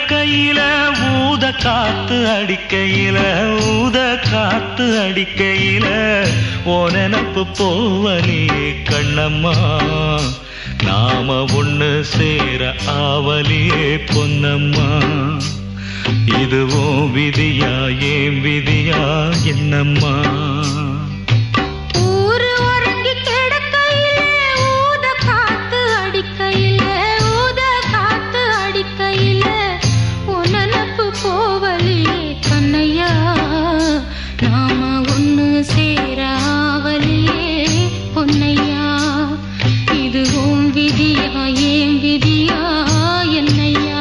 கிடக்கையில ஊத காத்து அடிக்கையில ஊத காத்து அடிக்கையில ஓ நினப்பு போவலியே கண்ணம்மா நாம ஒண்ணு சேர ஆவலியே பொன்னம்மா இதுவும் விதியா ஏன் விதியா என்னம்மா ஊரு உறங்கி கிடக்கையிலே ஊத காத்து அடிக்கையிலே ஊத காத்து அடிக்கையிலே உன் நினப்பு போவலியே கண்ணையா நாம ஒண்ணு சேர ஆவலியே பொன்னையா இதுவும் விதியா ஏன் விதியா என்னையா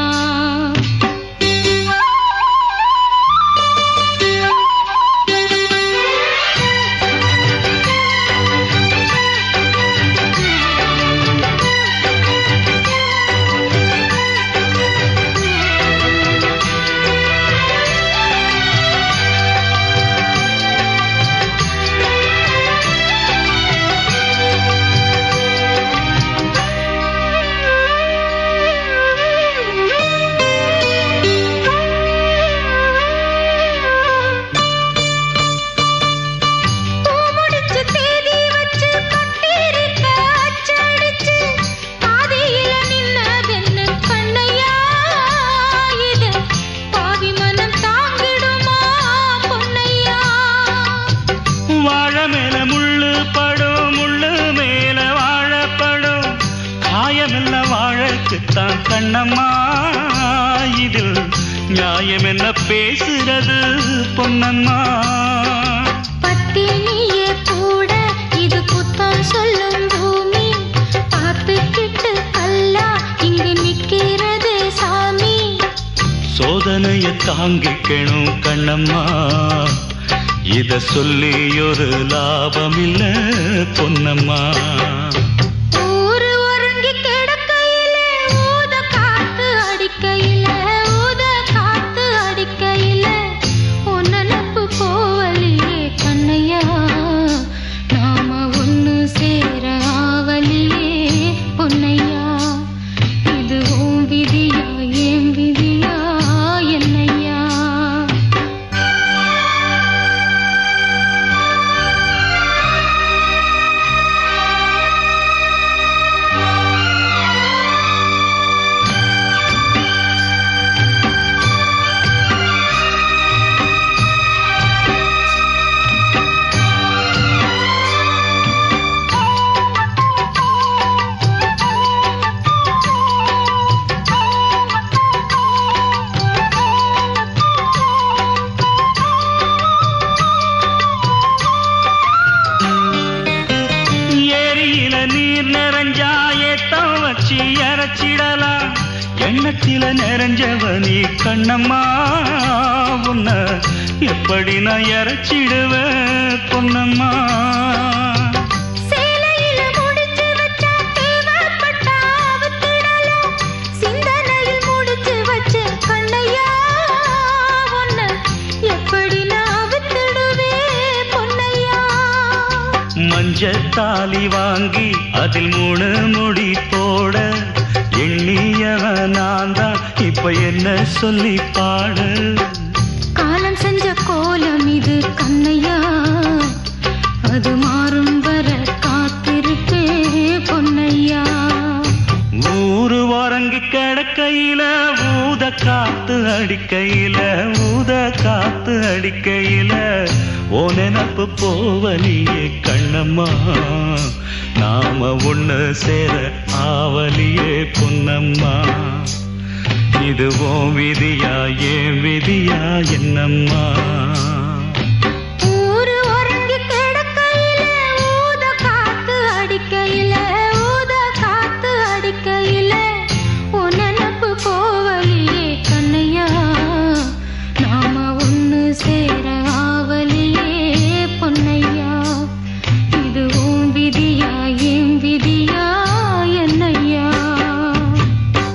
பூமுடிச்சு தேதி வச்சு கட்டிருக்க அச்சடிச்சு பாதியில நின்னதென்ன கண்ணையா இது பாவி மனம் தாங்கிடுமா பொன்னையா வாழ மேல முள்ளு படும் முள்ளு மேல வாழப்படும் காயமெல்ல வாழக்குத்தான் கண்ணம்மா இதில் நியாயம் என்ன பேசுறது பொன்னம்மா பத்தினியே கூட இது குத்தம் சொல்லும் பூமி பார்த்துக்கிட்டு கல்லா இங்கு நிக்கிறது சாமி சோதனைய தாங்கிக்கணும் கண்ணம்மா இத சொல்லி ஒரு லாபம் இல்ல பொன்னம்மா ஊரு உறங்கி கிடக்கையிலே ஊத காத்து அடிக்கையிலே ஊத காத்து அடிக்கையிலே உன் நினப்பு போவலியே கண்ணையா நாம ஒண்ணு சேர ஆவலியே பொன்னையா இதுவும் விதியா ஏன் விதியா என்னையா ஏரியில நீர் நிறைஞ்சா ஏத்தம் வச்சு இறச்சிடலாம் எண்ணத்தில நிறைஞ்சவ நீ கண்ணம்மா உன்ன எப்படி நான் இறச்சிடுவேன் பொன்னம்மா சேலையில முடிச்சு வச்சா தேவைப்பட்டா அவுத்திடலாம். சிந்தனையில் முடிச்சு வச்ச கண்ணையா உன்னை எப்படி நான் அவுத்திடுவேன் பொன்னையா? மஞ்ச தாலி வாங்கி அதில் மூணு முடி போட எண்ணியவன் நான் தான் இப்ப என்ன சொல்லி பாட காலம் செஞ்ச கோலம் இது கண்ணையா அது மாறும் வர காத்திருப்பே பொன்னையா ஊரு உறங்கி கிடக்கையில ஊத காத்து அடிக்கையில ஊத காத்து அடிக்கையில ஓ நினப்பு போவலியே கண்ணம்மா நாம ஒண்ணு சேர ஆவலியே பொன்னம்மா இதுவும் விதியா ஏன் விதியா என்னம்மா